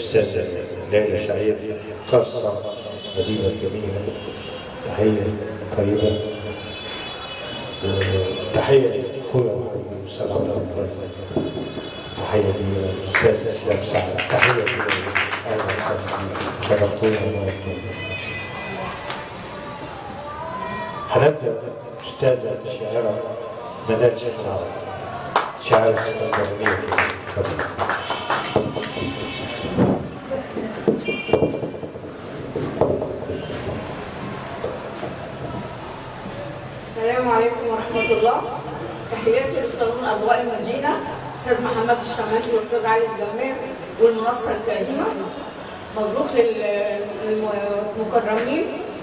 الأستاذة ليلى سعيد خاصة مدينة جميلة تحية طيبة وتحية لأخويا وحبيبي الأستاذ عبد الرحمن تحية للأستاذ إسلام سعد تحية لي أهلا وسهلا شرفتونا ونورتونا هنبدأ أستاذة الشاعرة مدام شيخ شاعرة اسكندرانية تفضل السلام عليكم ورحمة الله تحياتي للصالون أضواء المدينة أستاذ محمد الشماتي والأستاذ علي الجمال والمنصة الكريمة مبروك لل- للمكرمين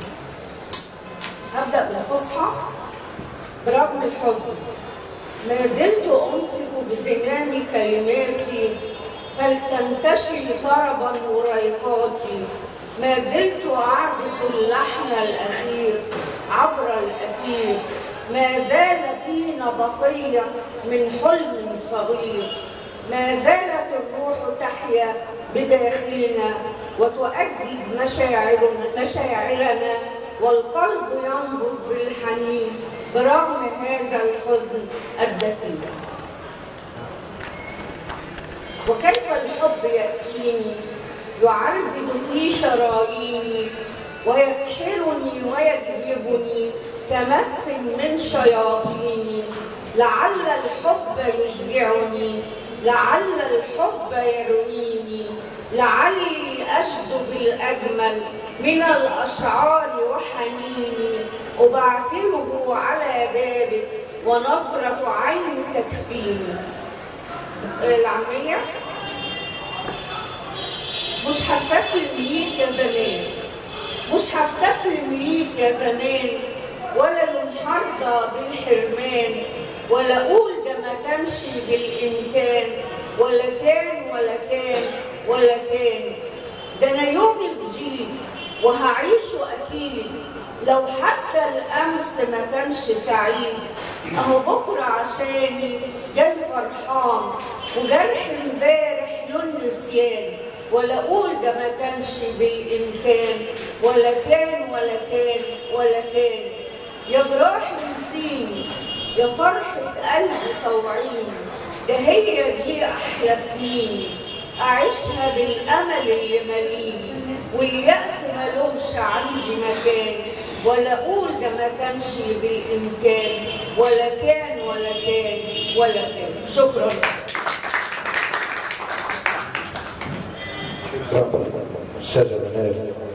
هبدأ بالفصحى برغم الحزن ما زلت أمسك بزمام كلماتي فلتنتشي طربا وريقاتي ما زلت أعزف اللحن الأخير عبر الأثير ما زال فينا بقية من حلم صغير ما زالت الروح تحيا بداخلنا وتؤجج مشاعرنا مشاعرنا والقلب ينبض بالحنين برغم هذا الحزن الدفين وكيف الحب يأتيني يعربد في شراييني ويسحرني ويجذبني كمس من شياطيني لعل الحب يشبعني لعل الحب يرويني لعلي أشد بالأجمل من الأشعار وحنيني أبعثره على بابك ونظرة عين تكفيني العامية مش هستسلم ليك يا زمان مش هستسلم ليك يا زمان ولا يوم حرضى بالحرمان ولا اقول ده ما كانش بالامكان ولا كان ولا كان ولا كان ده انا يومي جديد وهعيشه اكيد لو حتى الامس ما كانش سعيد اهو بكره عشاني جاي فرحان وجرح امبارح له النسيان ولا اقول ده ما كانش بالامكان ولا كان ولا كان ولا كان يا جراح نسيني يا فرحة قلبي طوعيني ده هي دي أحلى سنيني أعيشها بالأمل اللي مليني واليأس ملوش عندي مكان ولا أقول ده ما كانش بالإمكان ولا كان ولا كان ولا كان شكرا شكرا أستاذة منال